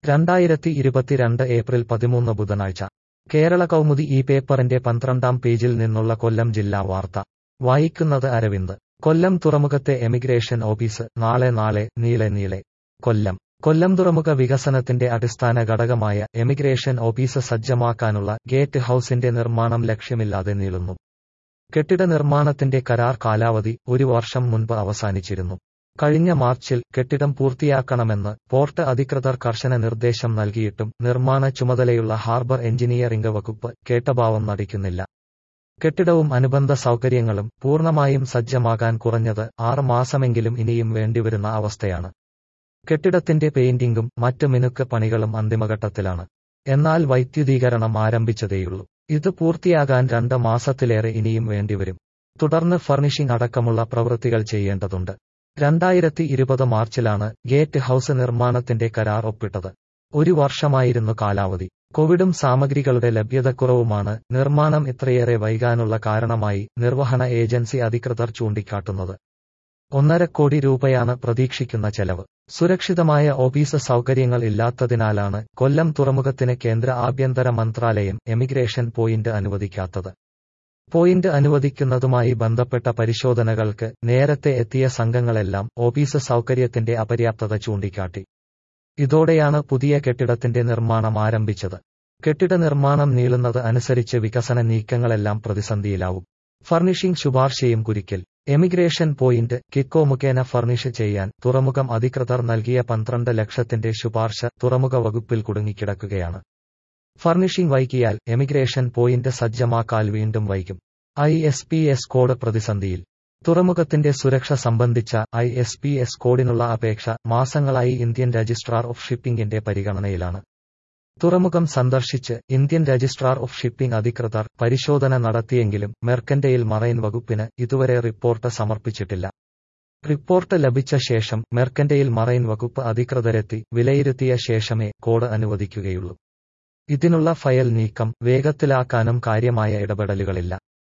രണ്ടായിരത്തി ഇരുപത്തിരണ്ട് ഏപ്രിൽ പതിമൂന്ന് ബുധനാഴ്ച കേരള കൗമുദി ഈ പേപ്പറിന്റെ പന്ത്രണ്ടാം പേജിൽ നിന്നുള്ള കൊല്ലം ജില്ലാ വാർത്ത വായിക്കുന്നത് അരവിന്ദ് കൊല്ലം തുറമുഖത്തെ എമിഗ്രേഷൻ ഓഫീസ് നാളെ നാളെ നീളെ നീളെ കൊല്ലം കൊല്ലം തുറമുഖ വികസനത്തിന്റെ അടിസ്ഥാന ഘടകമായ എമിഗ്രേഷൻ ഓഫീസ് സജ്ജമാക്കാനുള്ള ഗേറ്റ് ഹൌസിന്റെ നിർമ്മാണം ലക്ഷ്യമില്ലാതെ നീളുന്നു കെട്ടിട നിർമ്മാണത്തിന്റെ കരാർ കാലാവധി ഒരു വർഷം മുൻപ് അവസാനിച്ചിരുന്നു കഴിഞ്ഞ മാർച്ചിൽ കെട്ടിടം പൂർത്തിയാക്കണമെന്ന് പോർട്ട് അധികൃതർ കർശന നിർദ്ദേശം നൽകിയിട്ടും നിർമ്മാണ ചുമതലയുള്ള ഹാർബർ എഞ്ചിനീയറിംഗ് വകുപ്പ് കേട്ടഭാവം നടിക്കുന്നില്ല കെട്ടിടവും അനുബന്ധ സൗകര്യങ്ങളും പൂർണ്ണമായും സജ്ജമാകാൻ കുറഞ്ഞത് ആറ് മാസമെങ്കിലും ഇനിയും വേണ്ടിവരുന്ന അവസ്ഥയാണ് കെട്ടിടത്തിന്റെ പെയിന്റിംഗും മറ്റ് മിനുക്ക് പണികളും അന്തിമഘട്ടത്തിലാണ് എന്നാൽ വൈദ്യുതീകരണം ആരംഭിച്ചതേയുള്ളൂ ഇത് പൂർത്തിയാകാൻ രണ്ട് മാസത്തിലേറെ ഇനിയും വേണ്ടിവരും തുടർന്ന് ഫർണിഷിംഗ് അടക്കമുള്ള പ്രവൃത്തികൾ ചെയ്യേണ്ടതുണ്ട് രണ്ടായിരത്തി ഇരുപത് മാർച്ചിലാണ് ഗേറ്റ് ഹൌസ് നിർമ്മാണത്തിന്റെ കരാർ ഒപ്പിട്ടത് ഒരു വർഷമായിരുന്നു കാലാവധി കോവിഡും സാമഗ്രികളുടെ ലഭ്യതക്കുറവുമാണ് നിർമ്മാണം ഇത്രയേറെ വൈകാനുള്ള കാരണമായി നിർവഹണ ഏജൻസി അധികൃതർ ചൂണ്ടിക്കാട്ടുന്നത് ഒന്നര കോടി രൂപയാണ് പ്രതീക്ഷിക്കുന്ന ചെലവ് സുരക്ഷിതമായ ഓഫീസ് സൗകര്യങ്ങൾ ഇല്ലാത്തതിനാലാണ് കൊല്ലം തുറമുഖത്തിന് കേന്ദ്ര ആഭ്യന്തര മന്ത്രാലയം എമിഗ്രേഷൻ പോയിന്റ് അനുവദിക്കാത്തത് പോയിന്റ് അനുവദിക്കുന്നതുമായി ബന്ധപ്പെട്ട പരിശോധനകൾക്ക് നേരത്തെ എത്തിയ സംഘങ്ങളെല്ലാം ഓഫീസ് സൗകര്യത്തിന്റെ അപര്യാപ്തത ചൂണ്ടിക്കാട്ടി ഇതോടെയാണ് പുതിയ കെട്ടിടത്തിന്റെ നിർമ്മാണം ആരംഭിച്ചത് കെട്ടിട നിർമ്മാണം നീളുന്നത് അനുസരിച്ച് വികസന നീക്കങ്ങളെല്ലാം പ്രതിസന്ധിയിലാവും ഫർണിഷിംഗ് ശുപാർശയും കുരിക്കൽ എമിഗ്രേഷൻ പോയിന്റ് കിക്കോ മുഖേന ഫർണിഷ് ചെയ്യാൻ തുറമുഖം അധികൃതർ നൽകിയ പന്ത്രണ്ട് ലക്ഷത്തിന്റെ ശുപാർശ തുറമുഖ വകുപ്പിൽ കുടുങ്ങിക്കിടക്കുകയാണ് ഫർണിഷിംഗ് വൈകിയാൽ എമിഗ്രേഷൻ പോയിന്റ് സജ്ജമാക്കാൽ വീണ്ടും വൈകും I S P S code പ്രതിസന്ധിയിൽ തുറമുഖത്തിന്റെ സുരക്ഷ സംബന്ധിച്ച ഐ എസ് പി എസ് കോഡിനുള്ള അപേക്ഷ മാസങ്ങളായി ഇന്ത്യൻ രജിസ്ട്രാർ ഓഫ് ഷിപ്പിംഗിന്റെ പരിഗണനയിലാണ് തുറമുഖം സന്ദർശിച്ച് ഇന്ത്യൻ രജിസ്ട്രാർ ഓഫ് ഷിപ്പിംഗ് അധികൃതർ പരിശോധന നടത്തിയെങ്കിലും മെർക്കന്റെയിൽ മറൈൻ വകുപ്പിന് ഇതുവരെ റിപ്പോർട്ട് സമർപ്പിച്ചിട്ടില്ല റിപ്പോർട്ട് ലഭിച്ച ശേഷം മെർക്കന്റെയിൽ മറൈൻ വകുപ്പ് അധികൃതരെത്തി വിലയിരുത്തിയ ശേഷമേ കോഡ് അനുവദിക്കുകയുള്ളൂ ഇതിനുള്ള ഫയൽ നീക്കം വേഗത്തിലാക്കാനും കാര്യമായ ഇടപെടലുകളില്ല